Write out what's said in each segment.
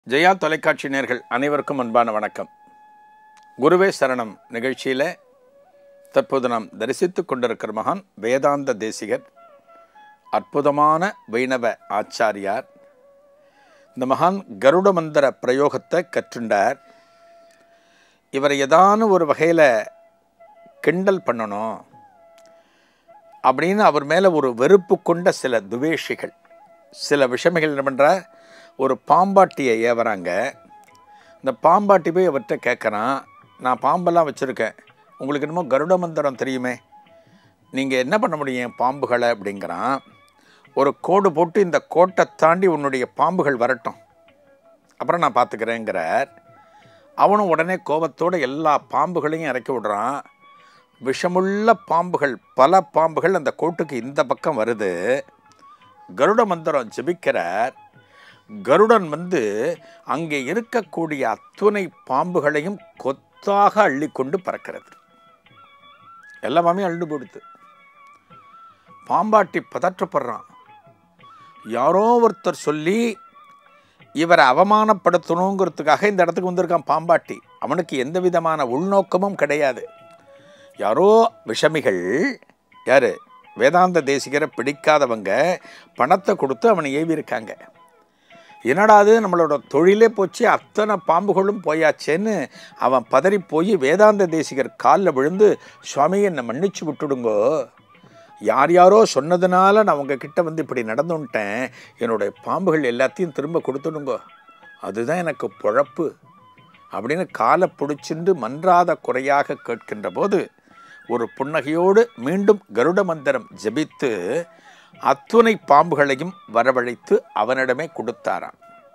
ஜெயா தொலைக்காட்சி நேர்கள் அனைவருக்கும் அன்பான வணக்கம் குருவே சரணம் நிகழ்ச்சியில் தற்போது நாம் தரிசித்துக் கொண்டிருக்கிற மகான் வேதாந்த தேசிகர் அற்புதமான வைணவ ஆச்சாரியார் இந்த மகான் கருட மந்திர பிரயோகத்தை கற்றுண்டார் இவரை ஏதான ஒரு வகையில் கிண்டல் பண்ணணும் அப்படின்னு அவர் மேலே ஒரு வெறுப்பு கொண்ட சில துவேஷிகள் சில விஷமிகள் என்ன பண்ணுறா ஒரு பாம்பாட்டியை ஏவறாங்க இந்த பாம்பாட்டி போய் அவர்கிட்ட கேட்குறான் நான் பாம்பெல்லாம் வச்சுருக்கேன் உங்களுக்கு என்னமோ கருட மந்திரம் தெரியுமே நீங்கள் என்ன பண்ண முடியும் பாம்புகளை அப்படிங்கிறான் ஒரு கோடு போட்டு இந்த கோட்டை தாண்டி உன்னுடைய பாம்புகள் வரட்டும் அப்புறம் நான் பார்த்துக்கிறேங்கிறார் அவனும் உடனே கோபத்தோடு எல்லா பாம்புகளையும் இறக்கி விடுறான் விஷமுள்ள பாம்புகள் பல பாம்புகள் அந்த கோட்டுக்கு இந்த பக்கம் வருது கருட மந்திரம் ஜெபிக்கிறார் கருடன் வந்து அங்கே இருக்கக்கூடிய அத்துணை பாம்புகளையும் கொத்தாக அள்ளிக்கொண்டு பறக்கிறது எல்லா பாம்பையும் அள்ளு போடுது பாம்பாட்டி பதற்றப்படுறான் யாரோ ஒருத்தர் சொல்லி இவரை அவமானப்படுத்தணுங்கிறதுக்காக இந்த இடத்துக்கு வந்திருக்கான் பாம்பாட்டி அவனுக்கு எந்த விதமான உள்நோக்கமும் கிடையாது யாரோ விஷமிகள் யாரு வேதாந்த தேசிகரை பிடிக்காதவங்க பணத்தை கொடுத்து அவனை ஏவியிருக்காங்க என்னடா அது நம்மளோட தொழிலே போச்சு அத்தனை பாம்புகளும் போயாச்சேன்னு அவன் பதறி போய் வேதாந்த தேசிகர் காலில் விழுந்து சுவாமி என்னை மன்னிச்சு விட்டுடுங்கோ யார் யாரோ சொன்னதுனால நான் உங்ககிட்ட வந்து இப்படி நடந்துட்டேன் என்னுடைய பாம்புகள் எல்லாத்தையும் திரும்ப கொடுத்துடுங்கோ அதுதான் எனக்கு பொழப்பு அப்படின்னு காலை பிடிச்சிண்டு மன்றாத குறையாக கேட்கின்ற போது ஒரு புன்னகையோடு மீண்டும் கருட மந்திரம் ஜெபித்து அத்துணை பாம்புகளையும் வரவழைத்து அவனிடமே கொடுத்தாராம்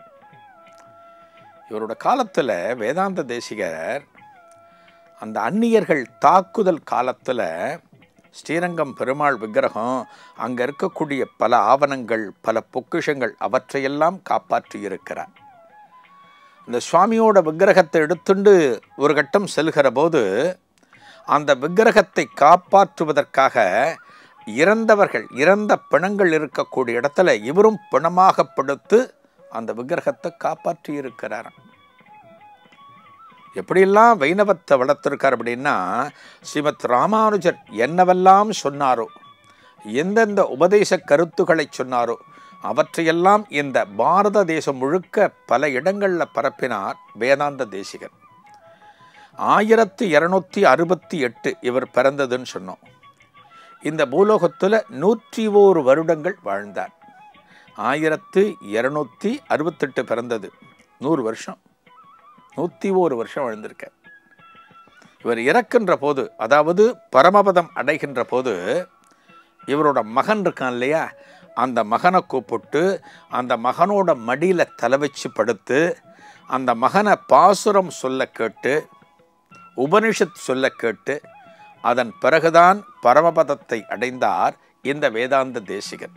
இவரோட காலத்தில் வேதாந்த தேசிகர் அந்த அந்நியர்கள் தாக்குதல் காலத்தில் ஸ்ரீரங்கம் பெருமாள் விக்கிரகம் அங்கே இருக்கக்கூடிய பல ஆவணங்கள் பல பொக்கிஷங்கள் அவற்றையெல்லாம் காப்பாற்றி இருக்கிறார் இந்த சுவாமியோட விக்கிரகத்தை எடுத்துண்டு ஒரு கட்டம் செல்கிற போது அந்த விக்கிரகத்தை காப்பாற்றுவதற்காக இறந்தவர்கள் இறந்த பிணங்கள் இருக்கக்கூடிய இடத்துல இவரும் பிணமாக படுத்து அந்த விக்கிரகத்தை காப்பாற்றி இருக்கிறாராம் எப்படியெல்லாம் வைணவத்தை வளர்த்துருக்கார் அப்படின்னா ஸ்ரீமத் ராமானுஜர் என்னவெல்லாம் சொன்னாரோ எந்தெந்த உபதேச கருத்துக்களை சொன்னாரோ அவற்றையெல்லாம் இந்த பாரத தேசம் முழுக்க பல இடங்களில் பரப்பினார் வேதாந்த தேசிகர் ஆயிரத்தி இரநூத்தி அறுபத்தி எட்டு இவர் பிறந்ததுன்னு சொன்னோம் இந்த பூலோகத்தில் நூற்றி ஓரு வருடங்கள் வாழ்ந்தார் ஆயிரத்து இரநூத்தி அறுபத்தெட்டு பிறந்தது நூறு வருஷம் நூற்றி ஓரு வருஷம் வாழ்ந்திருக்கார் இவர் இறக்கின்ற போது அதாவது பரமபதம் அடைகின்ற போது இவரோட மகன் இருக்கான் இல்லையா அந்த மகனை கூப்பிட்டு அந்த மகனோட மடியில் தலை வச்சு படுத்து அந்த மகனை பாசுரம் சொல்ல கேட்டு உபனிஷத் சொல்ல கேட்டு அதன் பிறகுதான் பரமபதத்தை அடைந்தார் இந்த வேதாந்த தேசிகர்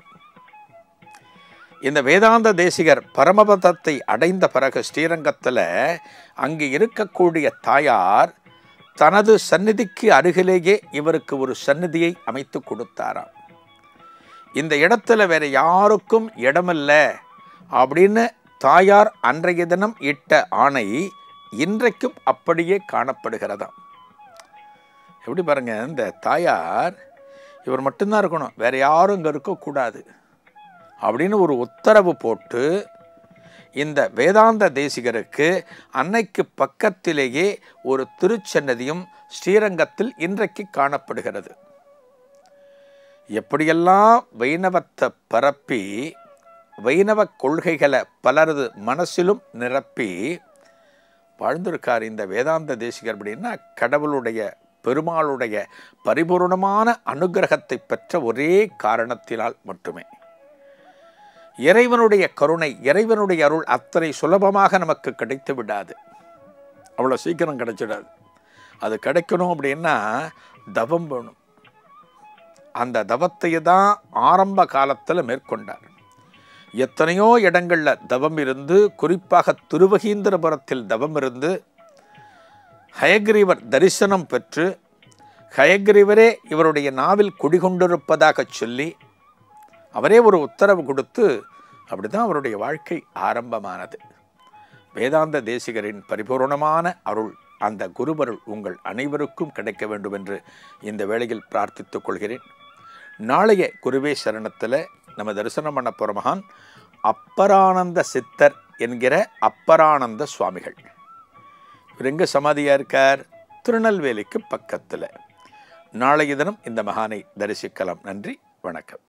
இந்த வேதாந்த தேசிகர் பரமபதத்தை அடைந்த பிறகு ஸ்ரீரங்கத்தில் அங்கு இருக்கக்கூடிய தாயார் தனது சந்நிதிக்கு அருகிலேயே இவருக்கு ஒரு சந்நிதியை அமைத்து கொடுத்தாராம் இந்த இடத்துல வேற யாருக்கும் இடமில்ல அப்படின்னு தாயார் அன்றைய தினம் இட்ட ஆணை இன்றைக்கும் அப்படியே காணப்படுகிறதாம் எப்படி பாருங்க இந்த தாயார் இவர் மட்டும்தான் இருக்கணும் வேற யாரும் இங்கே இருக்கக்கூடாது அப்படின்னு ஒரு உத்தரவு போட்டு இந்த வேதாந்த தேசிகருக்கு அன்னைக்கு பக்கத்திலேயே ஒரு திருச்சன்னதியும் ஸ்ரீரங்கத்தில் இன்றைக்கு காணப்படுகிறது எப்படியெல்லாம் வைணவத்தை பரப்பி வைணவ கொள்கைகளை பலரது மனசிலும் நிரப்பி வாழ்ந்திருக்கார் இந்த வேதாந்த தேசிகர் அப்படின்னா கடவுளுடைய பெருமாளுடைய பரிபூர்ணமான அனுகிரகத்தை பெற்ற ஒரே காரணத்தினால் மட்டுமே இறைவனுடைய கருணை இறைவனுடைய அருள் அத்தனை சுலபமாக நமக்கு கிடைத்து விடாது அவ்வளோ சீக்கிரம் கிடைச்சிடாது அது கிடைக்கணும் அப்படின்னா தவம் வேணும் அந்த தவத்தை தான் ஆரம்ப காலத்தில் மேற்கொண்டார் எத்தனையோ இடங்களில் தவம் இருந்து குறிப்பாக திருவகீந்திரபுரத்தில் தவம் இருந்து ஹயக்ரீவர் தரிசனம் பெற்று ஹயக்ரீவரே இவருடைய நாவில் குடிகொண்டிருப்பதாக சொல்லி அவரே ஒரு உத்தரவு கொடுத்து அப்படி தான் அவருடைய வாழ்க்கை ஆரம்பமானது வேதாந்த தேசிகரின் பரிபூர்ணமான அருள் அந்த குருவருள் உங்கள் அனைவருக்கும் கிடைக்க வேண்டும் என்று இந்த வேளையில் பிரார்த்தித்துக் கொள்கிறேன் நாளைய குருவே சரணத்தில் நம்ம தரிசனம் பண்ண போகிற மகான் அப்பரானந்த சித்தர் என்கிற அப்பரானந்த சுவாமிகள் இவர் எங்கே சமாதியாக இருக்கார் திருநெல்வேலிக்கு பக்கத்தில் நாளைய தினம் இந்த மகானை தரிசிக்கலாம் நன்றி வணக்கம்